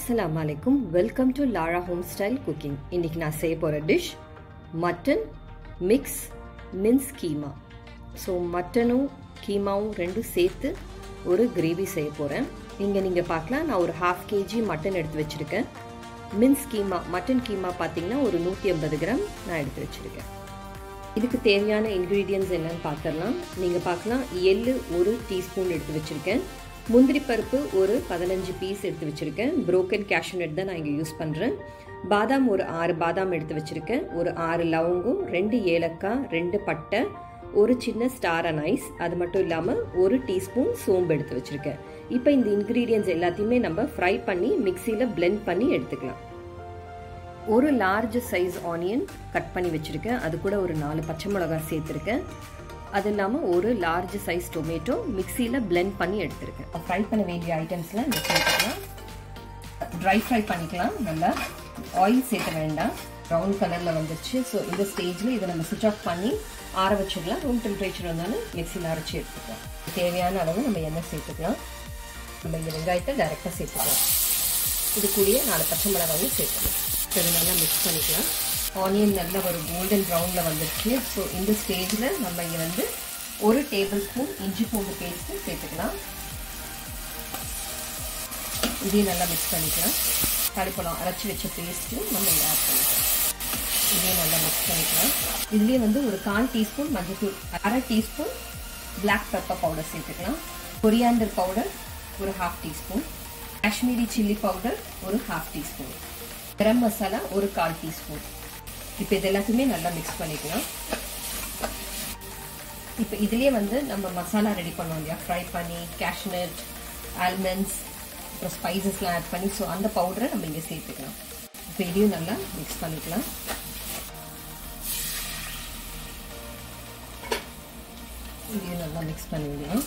அஸ்ஸலாமு அலைக்கும் welcome to Lara home style cooking இன்னைக்கு நான் செய்ய போகிற dish mutton mix mince keema so மட்டனும் கீமாவும் ரெண்டும் சேர்த்து ஒரு கிரேவி செய்ய போகிறேன் இங்கே நீங்கள் பார்க்கலாம் நான் ஒரு ஹாஃப் கேஜி மட்டன் எடுத்து வச்சுருக்கேன் மின்ஸ் கீமா மட்டன் கீமா பார்த்தீங்கன்னா ஒரு நூற்றி ஐம்பது கிராம் நான் எடுத்து வச்சுருக்கேன் இதுக்கு தேவையான இன்க்ரீடியன்ஸ் என்னன்னு பார்த்துடலாம் நீங்கள் பார்க்கலாம் எள்ளு ஒரு டீஸ்பூன் எடுத்து வச்சுருக்கேன் முந்திரி பருப்பு ஒரு பதினஞ்சு பீஸ் எடுத்து வச்சுருக்கேன் புரோக்கன் கேஷ்யூ நட் தான் நான் இங்கே யூஸ் பண்ணுறேன் பாதாம் ஒரு ஆறு பாதாம் எடுத்து வச்சுருக்கேன் ஒரு ஆறு லவங்கம் ரெண்டு ஏலக்காய் ரெண்டு பட்டை ஒரு சின்ன ஸ்டார் அனைஸ் அது மட்டும் இல்லாமல் ஒரு டீஸ்பூன் சோம்பு எடுத்து வச்சுருக்கேன் இப்போ இந்த இன்க்ரீடியன்ஸ் எல்லாத்தையுமே நம்ம ஃப்ரை பண்ணி மிக்சியில் பிளெண்ட் பண்ணி எடுத்துக்கலாம் ஒரு லார்ஜ் சைஸ் ஆனியன் கட் பண்ணி வச்சுருக்கேன் அது கூட ஒரு நாலு பச்சை மிளகாய் சேர்த்துருக்கேன் அது இல்லாமல் ஒரு லார்ஜ் சைஸ் டொமேட்டோ மிக்சியில் பிளெண்ட் பண்ணி எடுத்திருக்கேன் ஃப்ரை பண்ண வேண்டிய ஐட்டம்ஸ்லாம் இந்த சேர்த்துக்கலாம் ட்ரை ஃப்ரை பண்ணிக்கலாம் நல்லா ஆயில் சேர்க்க வேண்டாம் ப்ரௌன் கலரில் வந்துச்சு ஸோ இந்த ஸ்டேஜில் இதை நம்ம சுவிச் ஆஃப் பண்ணி ஆற வச்சிடலாம் ரூம் டெம்பரேச்சர் வந்தாலும் மிக்சியில் அரைச்சி எடுத்துக்கலாம் தேவையான அளவு நம்ம எண்ணெய் சேர்த்துக்கலாம் நம்ம இந்த வெங்காயத்தை டைரெக்டாக சேர்த்துக்கலாம் இது கூடயே நாலு பச்சை மிளகாயும் சேர்த்துக்கலாம் இது நல்லா மிக்ஸ் பண்ணிக்கலாம் ஆனியன் நல்லா ஒரு கோல்டன் ப்ரௌனில் வந்துடுச்சு ஸோ இந்த ஸ்டேஜில் நம்ம இங்கே வந்து ஒரு டேபிள் ஸ்பூன் இஞ்சி பூண்டு பேஸ்ட்டு சேர்த்துக்கலாம் இதையும் நல்லா மிக்ஸ் பண்ணிக்கலாம் தடிப்பழம் அரைச்சி வச்ச பேஸ்ட்டும் நம்ம இங்கே ஆட் பண்ணிக்கலாம் இதையும் நல்லா மிக்ஸ் பண்ணிக்கலாம் இதுலேயே வந்து ஒரு கால் டீஸ்பூன் மஞ்சள் அரை டீஸ்பூன் பிளாக் பெப்பர் பவுடர் சேர்த்துக்கலாம் கொரியாண்டர் பவுடர் ஒரு half teaspoon Kashmiri chilli powder ஒரு ஹாஃப் டீஸ்பூன் கரம் மசாலா ஒரு கால் டீஸ்பூன் இப்போ இது எல்லாத்தையுமே நல்லா மிக்ஸ் பண்ணிக்கலாம் இப்போ இதுலேயே வந்து நம்ம மசாலா ரெடி பண்ணோம் இல்லையா ஃப்ரை பண்ணி கேஷ்நட் ஆல்மண்ட்ஸ் அப்புறம் ஸ்பைசஸ்லாம் ஆட் பண்ணி ஸோ அந்த பவுடரை நம்ம இங்கே சேர்த்துக்கலாம் இப்போ இதையும் நல்லா மிக்ஸ் பண்ணிக்கலாம் இதையும் நல்லா மிக்ஸ் பண்ணிவிடலாம்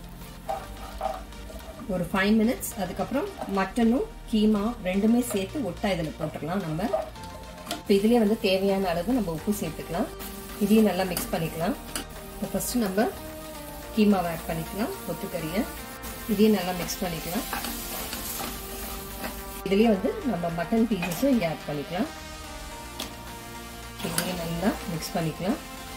ஒரு ஃபைவ் மினிட்ஸ் அதுக்கப்புறம் மட்டனும் கீமா ரெண்டுமே சேர்த்து ஒட்டா இதில் போட்டுடலாம் நம்ம இப்போ இதுலேயே வந்து தேவையான அளவு நம்ம உப்பு சேர்த்துக்கலாம் இதையும் நல்லா மிக்ஸ் பண்ணிக்கலாம் இப்போ ஃபஸ்ட்டு நம்ம கீமாவை ஆட் பண்ணிக்கலாம் கொத்துக்கறியை இதையும் நல்லா மிக்ஸ் பண்ணிக்கலாம் இதுலேயே வந்து நம்ம மட்டன் பீசஸும் இங்கே ஆட் பண்ணிக்கலாம் இதையும் நல்லா மிக்ஸ் பண்ணிக்கலாம்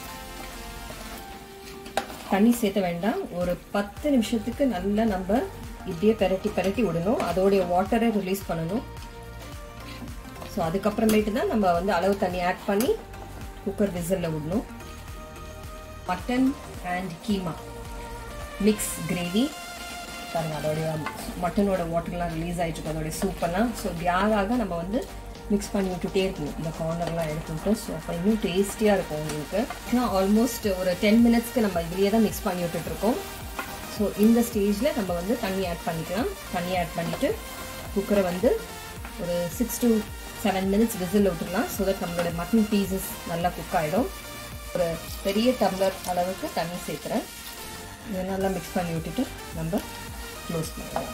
தண்ணி சேர்த்த வேண்டாம் ஒரு பத்து நிமிஷத்துக்கு நல்லா நம்ம இப்படியே பெரட்டி பெரட்டி விடணும் அதோடைய வாட்டரை ரிலீஸ் பண்ணணும் ஸோ அதுக்கப்புறமேட்டு தான் நம்ம வந்து அளவு தண்ணி ஆட் பண்ணி குக்கர் விசிலில் விடணும் mutton and keema mix gravy பாருங்கள் அதோடைய மட்டனோட வாட்டர்லாம் ரிலீஸ் ஆகிட்டு அதோடைய சூப்பெல்லாம் ஸோ இப்படி ஆக நம்ம வந்து மிக்ஸ் பண்ணி விட்டுட்டே இருக்கணும் இந்த கார்னர்லாம் எடுத்துவிட்டு ஸோ அப்போ இன்னும் டேஸ்டியாக இருக்கும் உங்களுக்கு ஆனால் ஆல்மோஸ்ட் ஒரு டென் மினிட்ஸ்க்கு நம்ம இதுலேயே தான் மிக்ஸ் பண்ணி விட்டுட்ருக்கோம் ஸோ இந்த ஸ்டேஜில் நம்ம வந்து தண்ணி ஆட் பண்ணிக்கலாம் தண்ணி ஆட் பண்ணிவிட்டு குக்கரை வந்து ஒரு six to seven minutes whistle விட்டுடலாம் ஸோ தட் நம்மளோட மட்டன் பீசஸ் நல்லா குக் ஆகிடும் ஒரு பெரிய டம்ளர் அளவுக்கு தண்ணி சேர்க்குறேன் இதை நல்லா மிக்ஸ் பண்ணி விட்டுட்டு நம்ம க்ளோஸ் பண்ணலாம்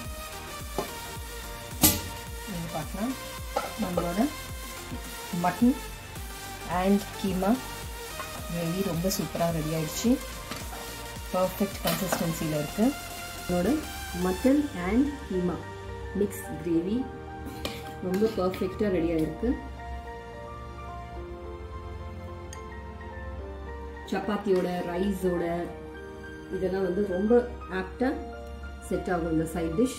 நீங்கள் பார்க்கலாம் நம்மளோட மட்டன் அண்ட் கீமா கிரேவி ரொம்ப சூப்பராக ரெடி ஆயிடுச்சு பர்ஃபெக்ட் கன்சிஸ்டன்சியில் இருக்குது என்னோட mutton and keema mix gravy ரொம்ப பர்ஃபெக்டாக ரெடி ஆகிருக்கு சப்பாத்தியோட ரைஸோட இதெல்லாம் வந்து ரொம்ப ஆப்டாக செட் ஆகும் இந்த சைட் டிஷ்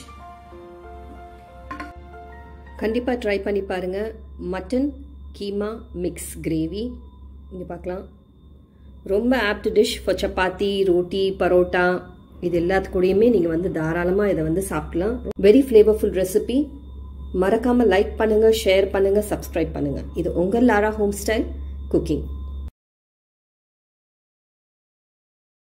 கண்டிப்பாக ட்ரை பண்ணி பாருங்கள் மட்டன் கீமா மிக்ஸ் கிரேவி இங்கே பார்க்கலாம் ரொம்ப apt dish for chapati roti parotta இது எல்லாத்துக்கூடையுமே நீங்கள் வந்து தாராளமாக இதை வந்து சாப்பிடலாம் வெரி ஃப்ளேவர்ஃபுல் ரெசிபி மறக்காமல் லைக் பண்ணுங்கள் ஷேர் பண்ணுங்கள் சப்ஸ்கிரைப் பண்ணுங்கள் இது உங்கள் லாரா ஹோம் ஸ்டைல் குக்கிங்